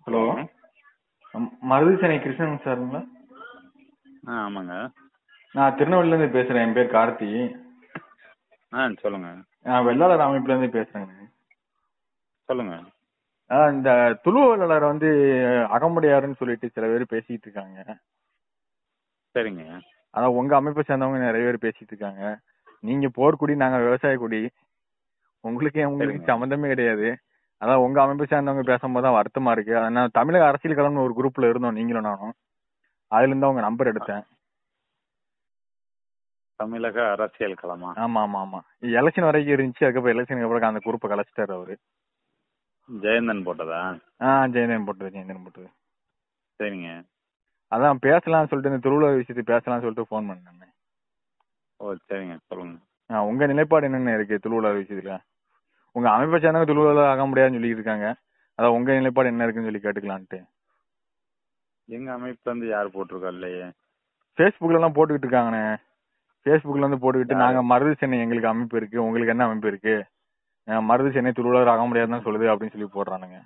Hello மருதுசென்னை Krishnan சாருங்களா ஆ ஆமாங்க நான் திருநெல்வேலியிலேருந்து பேசுகிறேன் என் பேர் கார்த்தி ஆ சொல்லுங்க நான் வெள்ளாளர் அமைப்புலேருந்து பேசுகிறேங்க சொல்லுங்க ஆ இந்த துளு வெள்ளாளர் வந்து அகமுடையாருன்னு சொல்லிட்டு சில பேர் பேசிட்டு இருக்காங்க சரிங்க அதான் உங்க அமைப்பை சேர்ந்தவங்க நிறைய பேர் பேசிட்டு இருக்காங்க நீங்க போர்க்குடி நாங்க விவசாய குடி உங்களுக்கு உங்களுக்கு சரிங்க. சம்மந்தமே கிடையாது அதான் உங்க அமைப்பை சேர்ந்தவங்க பேசும்போது தான் வருத்தமா இருக்கு நான் தமிழக அரசியல் கலம்னு ஒரு குரூப்ல இருந்தோம் நீங்களும் நானும் அதுல இருந்து அவங்க நம்பர் எடுத்தேன் தமிழக அரசியல் களமா ஆமா ஆமா ஆமா எலெக்ஷன் வரைக்கும் இருந்துச்சு அதுக்கப்புறம் எலெக்ஷனுக்கு அப்புறம் அந்த குரூப்பை கலைச்சிட்டாரு அவரு ஜெயந்தன் போட்டதா ஆ ஜெயந்தன் போட்டது ஜெயந்தன் போட்டது சரிங்க அதான் பேசலாம்னு சொல்லிட்டு இந்த திருவிழா விஷயத்தை பேசலாம்னு சொல்லிட்டு ஃபோன் பண்ணேன் ஓ சரிங்க சொல்லுங்க ஆ, உங்க நிலைப்பாடு என்னென்ன இருக்கு திருவிழா விஷயத்துல உங்க அமைப்பை சேர்ந்தவங்க திருவிழா ஆக முடியாதுன்னு சொல்லிட்டு இருக்காங்க அதான் உங்க நிலைப்பாடு என்ன இருக்குன்னு சொல்லி கேட்டுக்கலான்ட்டு எங்க அமைப்பு வந்து யார் போட்டிருக்கா இல்லையே ஃபேஸ்புக்ல எல்லாம் போட்டுக்கிட்டு இருக்காங்கண்ணே ஃபேஸ்புக்ல வந்து போட்டுக்கிட்டு யாரு? நாங்க மருது சென்னை எங்களுக்கு அமைப்பு இருக்கு உங்களுக்கு என்ன அமைப்பு இருக்கு ஆ, மருது சென்னை திருவிழா ஆக முடியாதுன்னு சொல்லுது அப்படின்னு சொல்லி போடுறானுங்க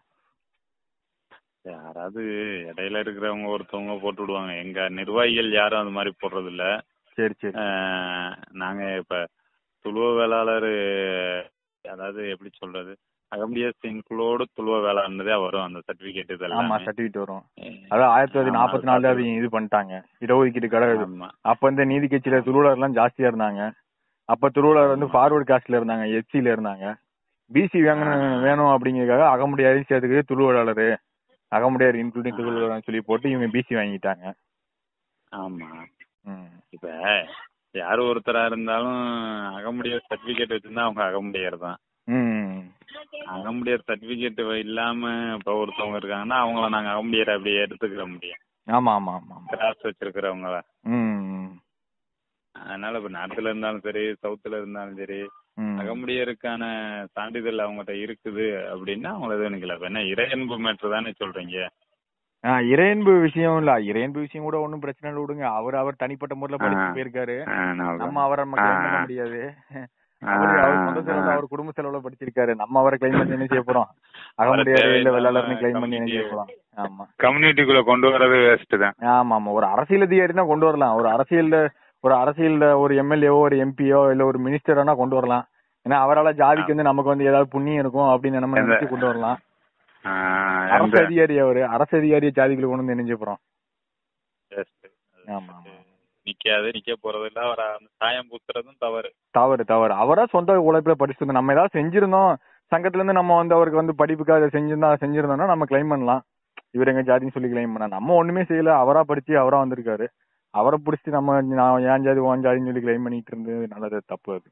யாராவது இடையில இருக்கிறவங்க ஒருத்தவங்க போட்டு விடுவாங்க எங்க நிர்வாகிகள் யாரும் அந்த மாதிரி போடுறது இல்ல சரி சரி ஆஹ், நாங்க இப்ப துளுவ வேளாளர் அதாவது எப்படி சொல்றது அகம்பியஸ் இன்க்ளோடு துளுவ வேளாண்தே வரும் அந்த சர்டிபிகேட் ஆமா இதெல்லாம் சர்டிபிகேட் வரும் அதான் ஆயிரத்தி தொள்ளாயிரத்தி நாற்பத்தி நாலுல அது இது பண்ணிட்டாங்க இடஒதுக்கீடு கடை ஆமா அப்ப இந்த நீதி கட்சியில திருவிழார் எல்லாம் ஜாஸ்தியா இருந்தாங்க அப்ப திருவிழார் வந்து ஃபார்வர்ட் காஸ்ட்ல இருந்தாங்க எச்சில இருந்தாங்க பிசி வேணும் வேணும் அப்படிங்கறதுக்காக அகமுடியாரையும் சேர்த்துக்கு திருவிழாளரு அகமுடியார் இன்க்ளூடிங் திருவிழாளர் சொல்லி போட்டு இவங்க பிசி வாங்கிட்டாங்க ஆமா ம். இப்ப யார் ஒருத்தரா இருந்தாலும் அகமுடியார் சர்டிபிகேட் வச்சிருந்தா அவங்க அகமுடியார் தான் ம். அகமுடியார் சர்டிபிகேட் இல்லாம இப்ப ஒருத்தவங்க இருக்காங்கன்னா அவங்கள நாங்க அகமுடியார் அப்படி எடுத்துக்கிற முடியும் ஆமா ஆமா ஆமா ஆமா கிராஸ் வச்சிருக்கிறவங்கள ம். அதனால இப்ப நார்த்ல இருந்தாலும் சரி சவுத்துல இருந்தாலும் சரி ம். அகமுடியருக்கான சான்றிதழ் அவங்ககிட்ட இருக்குது அப்படின்னா அவங்கள இது பண்ணிக்கலாம் இப்ப என்ன இறையன்பு மேட்ரு தானே சொல்றீங்க ஆ, இறையன்பு விஷயம் இல்ல இறையன்பு விஷயம் கூட ஒண்ணும் பிரச்சனை இல்லை விடுங்க அவர் அவர் தனிப்பட்ட முறையில படிச்சு ஆ. போயிருக்காரு ஆ, நான் நம்ம அவரை நம்ம claim பண்ண ஆ. முடியாது ஆ, அவரு அவர் சொந்த செலவுல ஆ. அவர் குடும்ப செலவுல படிச்சிருக்காரு நம்ம அவரை கிளைம் பண்ணி என்ன செய்ய போறோம் அகமுடியாரு இல்ல தேவையில்லாம வெள்ளாளர்னு கிளைம் பண்ணி என்ன செய்ய community- போறோம் ஆமா கம்யூனிட்டிக்குள்ள கொண்டு வரது வேஸ்ட் தான் ஆமா ஆமா ஒரு அரசியல் அதிகாரி தான் கொண்டு வரலாம் ஒரு அரசியல்ல ஒரு அரசியல்ல ஒரு எம்எல்ஏவோ ஒரு எம்பியோ இல்ல ஒரு மினிஸ்டரானா கொண்டு வரலாம் ஏன்னா அவரால ஜாதிக்கு வந்து நமக்கு வந்து ஏதாவது புண்ணியம் இருக்கும் அப்படின்னு நம்ம எந்த- நினைச்சு கொண்டு வரலாம் ஆ, அரசு எந்த- அதிகாரி அவரு அரசு அதிகாரியை ஜாதிக்குள்ள கொண்டு வந்து நினைஞ்ச போறோம் Just. ஆமா ஆமா நிக்காது நிக்க போறது இல்ல அவரை அந்த சாயம் பூத்துறதும் தவறு தவறு தவறு அவரா சொந்த உழைப்புல படிச்சிருந்தோம் நம்ம ஏதாவது செஞ்சிருந்தோம் சங்கத்துல இருந்து நம்ம வந்து அவருக்கு வந்து படிப்புக்காக அதை செஞ்சிருந்தா செஞ்சிருந்தோம்னா நம்ம கிளைம் பண்ணலாம் இவர் எங்க ஜாதின்னு சொல்லி கிளைம் பண்ணலாம் நம்ம ஒண்ணுமே செய்யல அவரா படிச்சு அவரா வந்திருக்காரு அவரை பிடிச்சி நம்ம நான் ஏன் ஜாதி ஓன் ஜாதின்னு சொல்லி கிளைம் பண்ணிட்டு இருந்தது நல்லது தப்பு அது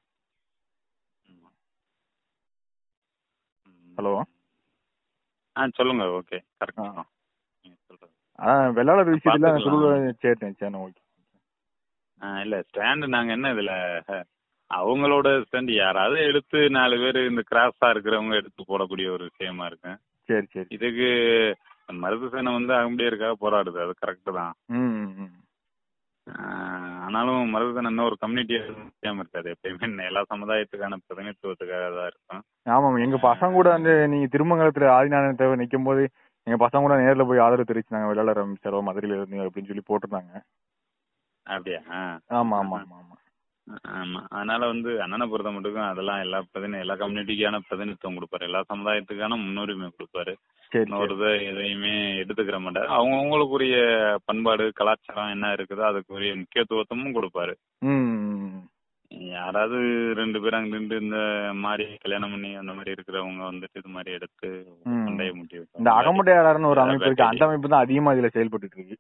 ஹலோ ஆ சொல்லுங்க ஓகே கரெக்ட் ஆ. நீங்க சொல்றது அதான் வெள்ளாளர் விஷயத்துல பாத்துக்கலாம். திருவிழா சரி சரி ஓகே ஆ, இல்ல ஸ்டாண்ட் நாங்க என்ன இதுல அஹ், அவங்களோட ஸ்டாண்ட் யாராவது எடுத்து நாலு பேர் இந்த கிராஸா இருக்கிறவங்க எடுத்து போடக்கூடிய ஒரு விஷயமா இருக்கு சரி சரி இதுக்கு மருது சேனை வந்து அகம்பியருக்காக போராடுது அது கரெக்ட் தான் ம் ம், ம் ஆஹ் ஆனாலும் மருது சேனை இன்னும் ஒரு கம்யூனிட்டியா விஷயம் இருக்காது எப்பயுமே எல்லா சமுதாயத்துக்கான பிரதிநிதித்துவத்துக்காக தான் இருக்கும் ஆமாம் எங்க பசங்க கூட வந்து நீங்க திருமங்கலத்துல ஆதிநாராயண நிக்கும் போது எங்க பசங்க கூட நேர்ல போய் ஆதரவு தெரிவிச்சாங்க வெள்ளாளர் அமைச்சரோ மதுரையில இருந்து அப்படின்னு சொல்லி போட்டிருந்தாங்க அப்படியா ஆ. ஆமா ஆமா ஆமா ஆமா ஆமா அதனால வந்து அண்ணனை பொறுத்த மட்டும் அதெல்லாம் எல்லா பிரதிநிதி எல்லா கம்யூனிட்டிக்கான பிரதிநிதித்துவம் கொடுப்பாரு எல்லா சமுதாயத்துக்கான முன்னுரிமை கொடுப்பாரு சரி சரி இன்னொரு எதையுமே எடுத்துக்கிற மாட்டாரு அவங்க அவங்களுக்குரிய பண்பாடு கலாச்சாரம் என்ன இருக்குதோ அதுக்குரிய முக்கியத்துவத்தமும் கொடுப்பாரு ம் ம், ம். யாராவது ரெண்டு பேரும் அங்க நின்று இந்த மாதிரி கல்யாணம் பண்ணி அந்த மாதிரி இருக்கிறவங்க வந்துட்டு இது மாதிரி எடுத்து ம். சண்டைய முட்டி வைப்பாங்க. இந்த அகமுடையாளர்னு ஒரு வேற அமைப்பு இருக்கு அந்த பேட்டி. அமைப்பு தான் அதிகமா இதுல செயல்பட்டு இருக்கு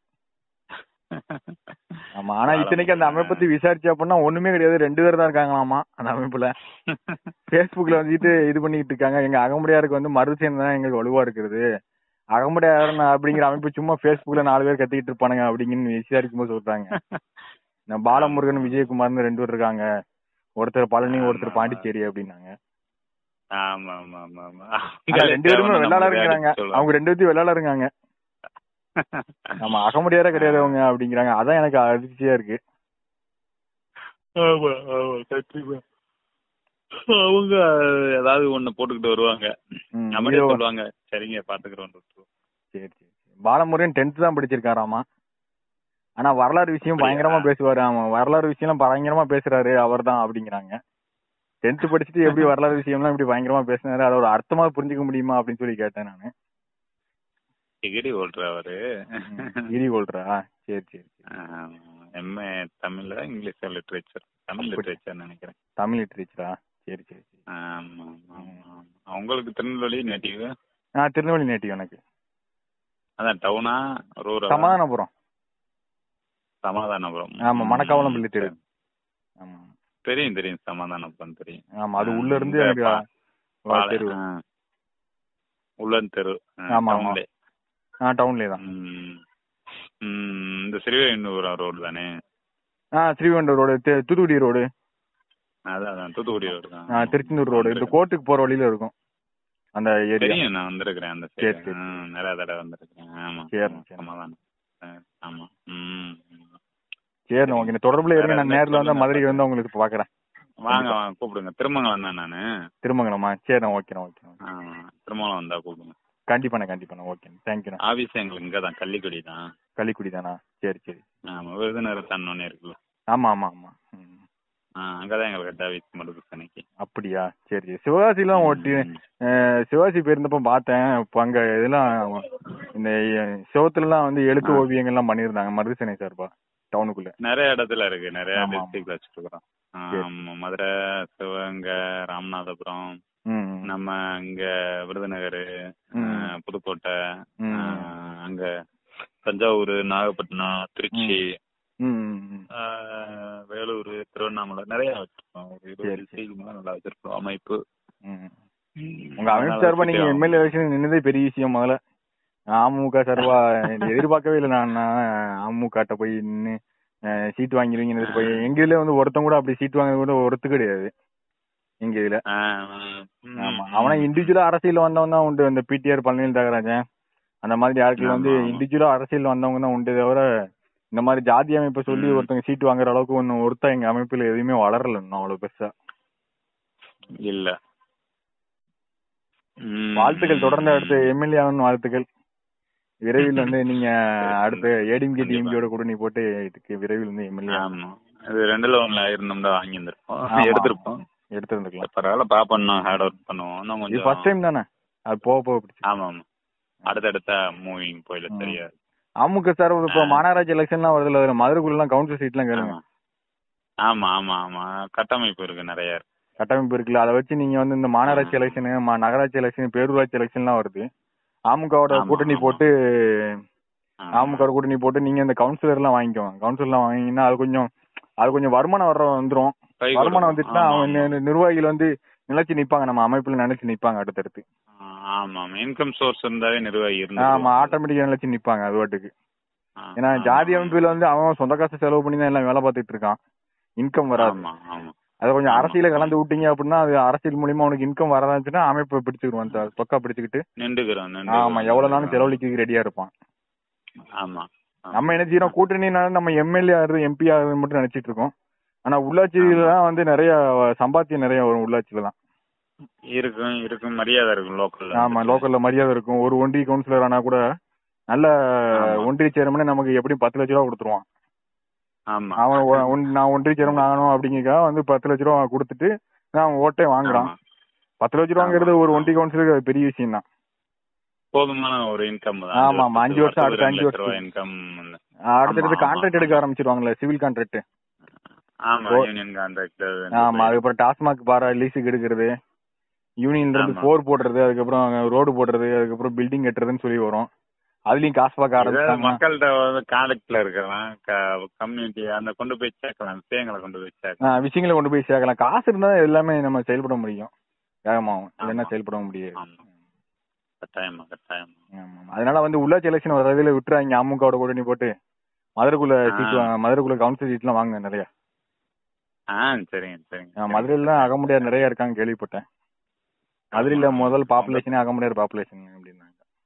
ஆமா ஆனா இத்தனைக்கு அந்த அமைப்பை பத்தி விசாரிச்சு அப்படின்னா ஒண்ணுமே கிடையாது ரெண்டு பேர் தான் இருக்காங்களாமா அந்த அமைப்புல பேஸ்புக்ல வந்துட்டு இது பண்ணிட்டு இருக்காங்க எங்க அகமுடையாருக்கு வந்து மறுசேன் தான் எங்களுக்கு வலுவா இருக்கிறது அகமுடையார் அப்படிங்கிற அமைப்பு சும்மா பேஸ்புக்ல நாலு பேர் கத்திக்கிட்டு இருப்பானுங்க அப்படிங்கன்னு விசாரிக்கும் போது சொல்றாங்க இந்த பாலமுருகன் விஜயகுமார்னு ரெண்டு பேர் இருக்காங்க ஒருத்தர் பழனி ஒருத்தர் ஆமா. பாண்டிச்சேரி அப்படின்னாங்க ஆமா ஆமா ஆமா ஆமா ஆனா ரெண்டு பேருமே வெள்ளாளருங்கிறாங்க அவங்க ரெண்டு பேர்த்தையும் வெள்ளாளருங்காங்க நம்ம அகமுடையாரே கிடையாது அவங்க அப்படிங்கிறாங்க அதான் எனக்கு அதிர்ச்சியா இருக்கு ஆமா ஆமா கண்டிப்பா அவங்க ஏதாவது ஒண்ணு போட்டுக்கிட்டு வருவாங்க ம், நம்மளே ஹீரோ- சொல்லுவாங்க சரிங்க பாத்துக்கிறோம் சரி சரி பாலமுருகன் டென்த் தான் படிச்சிருக்காராமா ஆனா வரலாறு விஷயம் அப்படியா? பயங்கரமா பேசுவாரு ஆமா வரலாறு விஷயம் பயங்கரமா பேசுறாரு அவர்தான் அப்படிங்கிறாங்க டென்த் படிச்சுட்டு எப்படி வரலாறு விஷயம்லாம் இப்படி பயங்கரமா பேசினாரு அதோட அர்த்தமா புரிஞ்சுக்க முடியுமா அப்படின்னு சொல்லி கேட்டேன் நானு டிகிரி ஓட்டுற அவரு இடி கொள்றா சரி சரி சரி. எம்ஏ தமிழ்ல இங்கிலீஷ் லிட்ரேச்சர் தமிழ் லிட்ரேச்சர் நினைக்கிறேன் தமிழ் லிட்ரேச்சரா சரி சரி சரி ஆமா ஆமா, ஆமா. உங்களுக்கு திருநெல்வேலி நேட்டிவ் ஆ திருநெல்வேலி நேட்டிவ் எனக்கு அதான் டவுனா ரூரல் சமாதானபுரம் சமாதானபுரம் ஆமா, மணக்காவலம் ம், பள்ளி தெரு. சரி. ஆமா தெரியும் தெரியும் சமாதானபுரம் தெரியும் ஆமா அது ஆ, உள்ள இருந்து இந்த எனக்கு பா- வா- பாலை- தெரு ஆ. உள்ளன் தெரு ஆ, ஆமா, ஆமா. டவுன்லே. ஆ டவுன்லயே தான் ம். ம், இந்த சிறுவையன்னூர் ரோடு தானே ஆ ஸ்ரீவண்டூர் ரோடு தி- தூத்துக்குடி ரோடு அதான் அதான் தூத்துக்குடி ரோடு தான் ஆ, திருச்செந்தூர் ரோடு இந்த கோர்ட்டுக்கு போற வழியில இருக்கும் அந்த ஏரியா தெரியும் நான் வந்திருக்கிறேன் அந்த சரி, சைடு சரி. நிறைய தடவை வந்திருக்கிறேன் ஆமா சரி, ஆமா, சரி. சமாதானம் ஆ, ஆமா ம் ம். சரி ஓகே இந்த தொடர்புல இருங்க நான் வேற நேர்ல வந்தா என்ன மதுரைக்கு வந்து உங்களுக்கு பாக்குறேன் வாங்க வாங்க கூப்பிடுங்க திருமங்கலம் தான் நானு திருமங்கலமா சரி ஓகே ஓகே ஆ, திருமங்கலம் வந்தா கூப்பிடுங்க கண்டிப்பாண்ணே கண்டிப்பாண்ணே ஓகே தேங்க்யூண்ணே ஆபீஸ் எங்களுக்கு இங்க தான் கள்ளிக்குடி தான் கள்ளிக்குடி தானா சரி சரி ஆமா விருதுநகர் தன்னொன்னே இருக்குல்ல ஆமா ஆமா ஆமா ம். ஆ, அங்கதான் எங்களுக்கு ஹெட் ஆபீஸ் மடுப்பு கணக்கு அப்படியா சரி சரி சிவகாசிலாம் ஓட்டி அஹ், சிவகாசி போயிருந்தப்ப பார்த்தேன் இப்போ அங்க இதெல்லாம் இந்த சிவத்துலலாம் வந்து எழுத்து ஆ. ஓவியங்கள்லாம் பண்ணியிருந்தாங்க மருதுசனை சார்பா டவுனுக்குள்ள நிறைய இடத்துல இருக்கு நிறைய ஆமா, ஆமா. டிஸ்ட்ரிக்ட் வச்சிருக்கிறோம் சரி. ஆமா மதுரை சிவகங்கை ராமநாதபுரம் ம் ம். நம்ம இங்க விருதுநகர் ம். புதுக்கோட்டை ம். ஆ, அங்க தஞ்சாவூர் நாகப்பட்டினம் திருச்சி ம், ம், ம். ஆ, வேலூர் திருவண்ணாமலை நிறைய வச்சிருக்கோம் ஒரு இருபது சரி, சரி. district மேல நல்லா வச்சிருக்கோம் அமைப்பு ம். உங்க அமைப்பு சார்பா நீங்க எம்எல்ஏ எலெக்ஷன் நின்னதே பெரிய விஷயம் முதல்ல அமமுக சார்பா எதிர்பார்க்கவே இல்லை நான் நான் அமமுக போய் நின்று சீட் வாங்கிடுவீங்கன்னு எதிர்பார்க்க எங்க இதுல வந்து ஒருத்தன் கூட அப்படி சீட் வாங்க கூட ஒருத்து கிடையாது எங்க இதுல ஆமா அவனா இண்டிவிஜுவலா அரசியல் வந்தவன் தான் உண்டு அந்த பிடிஆர் பழனியில் தியாகராஜன் அந்த மாதிரி ஆட்கள் வந்து ஆமா, ஆமா. இண்டிவிஜுவலா அரசியல் வந்தவங்க தான் உண்டு தவிர இந்த மாதிரி ஜாதி அமைப்பை சொல்லி ம். ஒருத்தங்க சீட் வாங்குற அளவுக்கு ஒன்னும் ஒருத்தன் எங்க அமைப்புல எதுவுமே வளரல இன்னும் அவ்வளவு பெருசா இல்ல ம். வாழ்த்துக்கள் தொடர்ந்து அடுத்து எம்எல்ஏ ஆகணும் வாழ்த்துக்கள் விரைவில் வந்து நீங்க அடுத்த ஏடிஎம்கே கண்டிப்பா. டிஎம்கேயோட கூட நீ போட்டு இதுக்கு விரைவில் வந்து எம்எல்ஏ ஆமா இது ரெண்டுல ஒண்ணுல ஆயிருந்தோம்னா வாங்கியிருந்திருப்போம் ஆமா. எடுத்திருப்போம் எடுத்திருந்துக்கலாம் பரவாயில்ல பாப்போம் ஹேர்ட் ஒர்க் பண்ணுவோம் இன்னும் இது கொஞ்சம் ஃபர்ஸ்ட் டைம் தானே அது போக போக பிடிச்சி ஆமா ஆமா அடுத்தடுத்த மூவிங் போயில ம். சரியா அமுக சார் இப்போ ஆ. மாநகராட்சி எலெக்ஷன்லாம் வருதுல அதுல மதுரைக்குள்ளலாம் கவுன்சில் சீட்லாம் கேளுங்க ஆமா ஆமா ஆமா ஆமா கட்டமைப்பு இருக்கு நிறைய இருக்கு கட்டமைப்பு இருக்குல்ல அதை வச்சு நீங்க வந்து இந்த மாநகராட்சி ஆ. எலெக்ஷனு நகராட்சி எலெக்ஷன் பேரூராட்சி எலெக்ஷன்லாம் வருது அமுகவோட ஆமா, கூட்டணி ஆமா. போட்டு ஆமா. அமுக கூட்டணி போட்டு நீங்க இந்த கவுன்சிலர்லாம் வாங்கிக்கோங்க கவுன்சிலர்லாம் வாங்கினீங்கன்னா அது கொஞ்சம் அது கொஞ்சம் வருமானம் வர்ற வந்துரும் கை வருமானம் கொடுக்கும். வந்துட்டுனா ஆமா, அவங்க ஆமா. நி- நிர்வாகிகள் வந்து நிலைச்சு நிப்பாங்க நம்ம அமைப்புல நிலைச்சு நிப்பாங்க அடுத்தடுத்து ஆமா ஆமா இன்கம் சோர்ஸ் இருந்தாவே நிர்வாகி ஆமா ஆட்டோமேட்டிக்கா நிலைச்சு நிப்பாங்க அது வாட்டுக்கு ஏன்னா ஜாதி அமைப்புல வந்து அவன் சொந்த காசு செலவு பண்ணி தான் எல்லாம் வேலை பார்த்துட்டு இருக்கான் இன்கம் வராது ஆமா ஆமா அதை கொஞ்சம் ஆமா. அரசியல கலந்து விட்டீங்க அப்படின்னா அது அரசியல் மூலியமா உனக்கு இன்கம் வரதாச்சுன்னா அமைப்பை பிடிச்சுக்கிடுவான் சார் சொக்கா பிடிச்சுக்கிட்டு நின்றுக்கிறோம் ஆமா எவ்வளவு நாளும் செலவழிக்க ரெடியா இருப்பான் ஆமா நம்ம என்ன செய்யறோம் கூட்டணினால நம்ம எம்எல்ஏ ஆகுது எம்பி ஆகுது மட்டும் நினைச்சிட்டு இருக்கோம் ஆனா உள்ளாட்சியில தான் வந்து நிறைய சம்பாத்தியம் நிறைய வரும் உள்ளாட்சியில தான் இருக்கும் இருக்கும் மரியாதை இருக்கும் லோக்கல்ல ஆமா லோக்கல்ல மரியாதை இருக்கும் ஒரு ஒன்றிய கவுன்சிலர் ஆனா கூட நல்ல ஆமா. ஒன்றிய சேர்மனே நமக்கு எப்படியும் பத்து லட்ச ரூபா கொடுத்துருவான் ஆமா அவன் ஒ- ஒன்- நான் ஒன்றிய சேர்மன் ஆகணும் அப்படிங்கறதுக்காக வந்து பத்து லட்ச ரூபா கொடுத்துட்டு நான் ஓட்டே வாங்குறான் ஆமா. பத்து லட்ச ரூபாங்கிறது ஒரு ஒன்றிய கவுன்சிலருக்கு அது பெரிய விஷயம் தான் போதுமான ஒரு இன்கம் தான் ஆமா, ஆமா. அஞ்சு வருஷம், அடுத்த அஞ்சு வருஷம். இன்கம் அடுத்தடுத்து ஆமா, கான்ட்ராக்ட் ஆமா. எடுக்க ஆரம்பிச்சிருவாங்கல்ல சிவில் கான்ட்ராக்ட் ஆமா ஓ. யூனியன் கான்ட்ராக்ட் ஆமா அதுக்கப்புறம் டாஸ்மாக் பாரா லீஸுக்கு எடுக்கிறது யூனியன்ல இருந்து ஆமா. போர் போடுறது அதுக்கப்புறம் ரோடு போடுறது அதுக்கப்புறம் பில்டிங் கட்டுறதுன்னு சொல்லி வரும் அதுலயும் காசு பார்க்க ஆரம்பிச்சாங்க மக்கள்கிட்ட வந்து கான்டாக்ட்ல இருக்கலாம் கம்யூனிட்டி அந்த கொண்டு போய் சேர்க்கலாம் விஷயங்களை கொண்டு போய் சேர்க்கலாம் ஆ, விஷயங்களை கொண்டு போய் சேர்க்கலாம் காசு இருந்தா எல்லாமே நம்ம செயல்பட முடியும் வேகமாகும் இல்லைன்னா ஆமா. செயல்பட முடியாது ஆமா கட்டாயமா கட்டாயமா ஆமா. அதனால வந்து உள்ளாட்சி எலெக்ஷன் வர்றதுல விட்டுறாங்க அமுகவோட கூட்டணி போட்டு மதுரைக்குள்ள ஆ. சீட் மதுரைக்குள்ள கவுன்சில் சீட்லாம் வாங்க நிறைய ஆ சரிங்க சரிங்க ஆ, மதுரையில தான் அகமுடியார் நிறைய இருக்காங்க கேள்விப்பட்டேன் மதுரையில முதல் பாப்புலேஷனே அகமுடியார் பாப்புலேஷன் அப்படின்னாங்க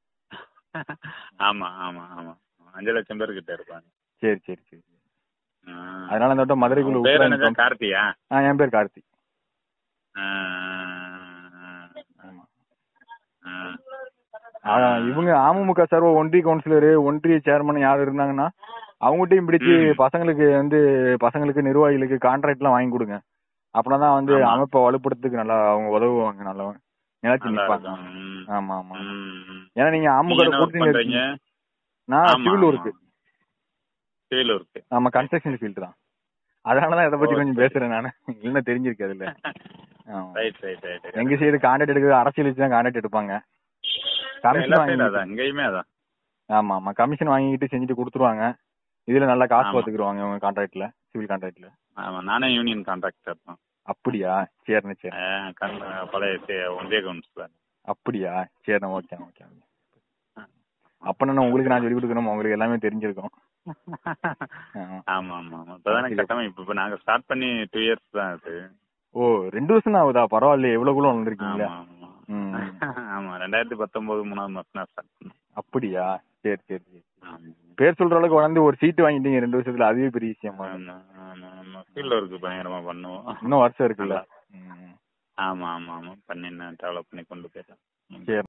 ஆமா ஆமா ஆமா அஞ்சு லட்சம் பேர் கிட்ட இருப்பாங்க சரி சரி சரி ஆ. அதனால அந்த வட்டம் மதுரைக்குள்ள உன் பேர் விட்டுறாங்க என்னது கார்த்தியா ஆ என் பேர் கார்த்தி ஆ, ஆமா ஆ. ஆ, இவங்க அமமுக சார்பா ஒன்றிய கவுன்சிலர் ஒன்றிய சேர்மன் யார் இருந்தாங்கன்னா அவங்ககிட்டயும் பிடிச்சு ம். பசங்களுக்கு வந்து பசங்களுக்கு நிர்வாகிகளுக்கு கான்ட்ராக்ட் எல்லாம் வாங்கி கொடுங்க அப்படின்னா வந்து ஆமா. அமைப்பை வலுப்படுத்துறதுக்கு நல்லா அவங்க உதவுவாங்க நல்லா நிலைச்சு நல்லா நிப்பாங்க இருக்கும் ம். ஆமா ஆமா ம், ம். ஏன்னா நீங்க நீங்க அமுக என்ன ஒர்க் கூட்டணி பண்றீங்க இருக்கீங்க நான் ஆமா, சிவில் ஆமா. ஒர்க்கு சிவில் ஒர்க் ஆமா கன்ஸ்ட்ரக்ஷன் ஃபீல்டு தான் அதனாலதான் இதை பத்தி ஓ, கொஞ்சம் சரி. பேசுறேன் நானு இல்லைன்னா தெரிஞ்சிருக்காது இல்ல ஆமா. ரைட் ரைட் ரைட் எங்க சைடு கான்ட்ராக்ட் எடுக்கிறது அரசியல் வச்சு தான் கான்ட்ராக்ட் எடுப்பாங்க கமிஷன் எல்லா வாங்கி சைடும் அதான் அங்கேயுமே அதான் ஆமா ஆமா கமிஷன் வாங்கிட்டு செஞ்சுட்டு கொடுத்துருவாங்க இதுல நல்லா காசு ஆமா. பாத்துக்குருவாங்க உங்க கான்ட்ராக்ட்ல சிவில் கான்ட்ராக்ட்ல ஆமா நானே யூனியன் கான்ட்ராக்டர் தான் அப்படியா சரிண்ணே சரி ஆ, கண்- பழைய சே- ஒன்றிய கவுன்சிலர் அப்படியா சரிண்ணே ஓகே ஓகே அப்ப உங்களுக்கு நான் சொல்லி கொடுக்கணும் உங்களுக்கு எல்லாமே தெரிஞ்சிருக்கும் ஆமா. ஆமா ஆமா ஆமா இப்பதானே கட்டமைப்பு இப்ப நாங்க ஸ்டார்ட் பண்ணி டூ இயர்ஸ் தான் அது ஓ ரெண்டு வருஷம் தான் ஆகுதா பரவாயில்லையே எவ்வளவு கூட ஆமா வந்திருக்கீங்களா ஆமா ம். ஆமா ரெண்டாயிரத்தி பத்தொன்பது மூணாவது மாசம் தான் ஸ்டார்ட் பண்ணோம் அப்படியா சரி சரி சரி ஆமா. பேர் சொல்ற அளவுக்கு வளர்ந்து ஒரு சீட்டு வாங்கிட்டீங்க ரெண்டு வருஷத்துல அதுவே பெரிய விஷயமா ஆமா ஆமா ஆமா ஃபீல்ட் ஒர்க் பயங்கரமா பண்ணுவோம் இன்னும் வருஷம் இருக்குல்ல ம். ஆமா ஆமா ஆமா பண்ணி டெவலப் பண்ணி கொண்டு போயிட்டோம் சரி